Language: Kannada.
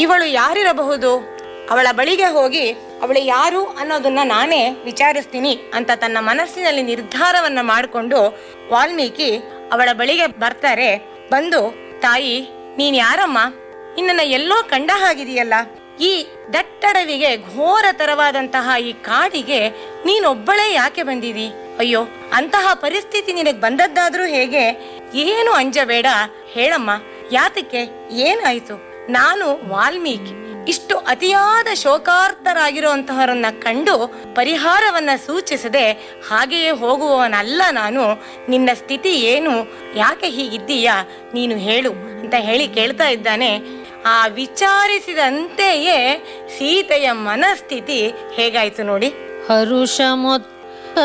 ಇವಳು ಯಾರಿರಬಹುದು ಅವಳ ಬಳಿಗೆ ಹೋಗಿ ಅವಳು ಯಾರು ಅನ್ನೋದನ್ನ ನಾನೇ ವಿಚಾರಿಸ್ತೀನಿ ಅಂತ ತನ್ನ ಮನಸ್ಸಿನಲ್ಲಿ ನಿರ್ಧಾರವನ್ನ ಮಾಡಿಕೊಂಡು ವಾಲ್ಮೀಕಿ ಅವಳ ಬಳಿಗೆ ಬರ್ತಾರೆ ಬಂದು ತಾಯಿ ನೀನ್ ಯಾರಮ್ಮ ನಿನ್ನನ್ನ ಎಲ್ಲೋ ಕಂಡ ಹಾಗಿದೆಯಲ್ಲ ಈ ದಟ್ಟಡವಿಗೆ ಘೋರತರವಾದಂತಹ ಈ ಕಾಡಿಗೆ ನೀನೊಬ್ಬಳೇ ಯಾಕೆ ಬಂದಿದಿ ಅಯ್ಯೋ ಅಂತಹ ಪರಿಸ್ಥಿತಿ ನಿನಗೆ ಬಂದದ್ದಾದ್ರೂ ಹೇಗೆ ಏನು ಅಂಜಬೇಡ ಹೇಳಮ್ಮ ಯಾತಕ್ಕೆ ಏನಾಯ್ತು ನಾನು ವಾಲ್ಮೀಕಿ ಇಷ್ಟು ಅತಿಯಾದ ಶೋಕಾರ್ತರಾಗಿರುವಂತಹವರನ್ನ ಕಂಡು ಪರಿಹಾರವನ್ನ ಸೂಚಿಸದೆ ಹಾಗೆಯೇ ಹೋಗುವವನಲ್ಲ ನಾನು ನಿನ್ನ ಸ್ಥಿತಿ ಏನು ಯಾಕೆ ಹೀಗಿದ್ದೀಯಾ ನೀನು ಹೇಳು ಅಂತ ಹೇಳಿ ಕೇಳ್ತಾ ಇದ್ದಾನೆ ಆ ವಿಚಾರಿಸಿದಂತೆಯೇ ಸೀತೆಯ ಮನಸ್ಥಿತಿ ಹೇಗಾಯ್ತು ನೋಡಿ ಹರುಷ ಮೊತ್ತ